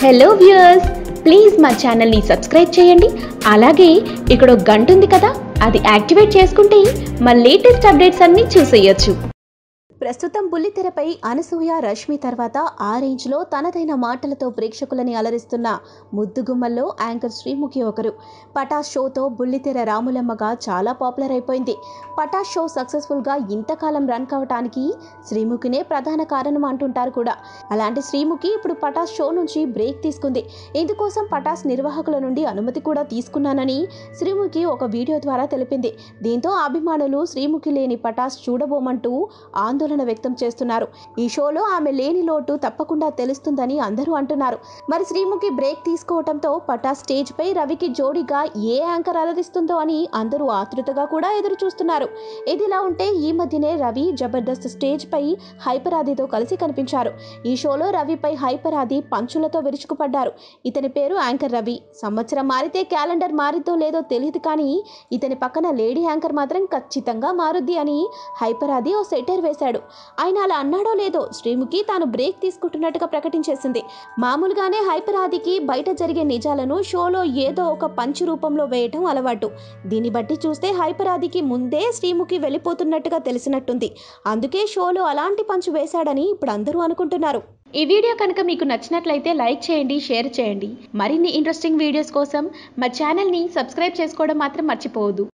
hello viewers please మా ఛానల్ని subscribe చేయండి అలాగే ఇక్కడ ఒక గంట ఉంది కదా అది యాక్టివేట్ చేసుకుంటే మా లేటెస్ట్ అప్డేట్స్ అన్నీ చూసేయొచ్చు ప్రస్తుతం బుల్లితెరపై అనసూయ రష్మి తర్వాత ఆ రేంజ్లో తనదైన మాటలతో ప్రేక్షకులని అలరిస్తున్న ముద్దుగుమ్మల్లో యాంకర్ శ్రీముఖి ఒకరు పటాస్ షోతో బుల్లితెర రాములమ్మగా చాలా పాపులర్ అయిపోయింది పటాస్ షో సక్సెస్ఫుల్గా ఇంతకాలం రన్ కావటానికి శ్రీముఖినే ప్రధాన కారణం అంటుంటారు కూడా అలాంటి శ్రీముఖి ఇప్పుడు పటాస్ షో నుంచి బ్రేక్ తీసుకుంది ఇందుకోసం పటాస్ నిర్వాహకుల నుండి అనుమతి కూడా తీసుకున్నానని శ్రీముఖి ఒక వీడియో ద్వారా తెలిపింది దీంతో అభిమానులు శ్రీముఖి లేని పటాస్ చూడబోమంటూ ఆందోళన వ్యక్తం చేస్తున్నారు ఈ షోలో ఆమె లేని లోటు తప్పకుండా తెలుస్తుందని అందరూ అంటున్నారు మరి శ్రీముఖి బ్రేక్ తీసుకోవడంతో పటాస్ స్టేజ్ పై రవికి జోడీగా ఏ యాంకర్ అలరిస్తుందో అని అందరూ ఆతృతగా కూడా ఎదురు చూస్తున్నారు ఇదిలా ఉంటే ఈ మధ్యనే రవి జబర్దస్త్ స్టేజ్ పై హైపరాదితో కలిసి కనిపించారు ఈ షోలో రవిపై హైపరాది పంచులతో విరుచుకుపడ్డారు ఇతని పేరు యాంకర్ రవి సంవత్సరం మారితే క్యాలెండర్ మారిద్దో లేదో తెలియదు కానీ ఇతని పక్కన లేడీ యాంకర్ మాత్రం ఖచ్చితంగా మారుద్ది అని హైపరాది ఓ సెటర్ వేశాడు ఆయన అలా అన్నాడో లేదో శ్రీముఖి తాను బ్రేక్ తీసుకుంటున్నట్టుగా ప్రకటించేసింది మామూలుగానే హైపరాదికి బయట జరిగే నిజాలను షోలో ఏదో ఒక పంచు రూపంలో వేయటం అలవాటు దీన్ని బట్టి చూస్తే హైపరాదికి ముందే శ్రీముఖి వెళ్ళిపోతున్నట్టుగా తెలిసినట్టుంది అందుకే షోలో అలాంటి పంచు వేశాడని ఇప్పుడు అందరూ అనుకుంటున్నారు ఈ వీడియో కనుక మీకు నచ్చినట్లయితే లైక్ చేయండి షేర్ చేయండి మరిన్ని ఇంట్రెస్టింగ్ వీడియోస్ కోసం మా ఛానల్ని సబ్స్క్రైబ్ చేసుకోవడం మాత్రం మర్చిపోవద్దు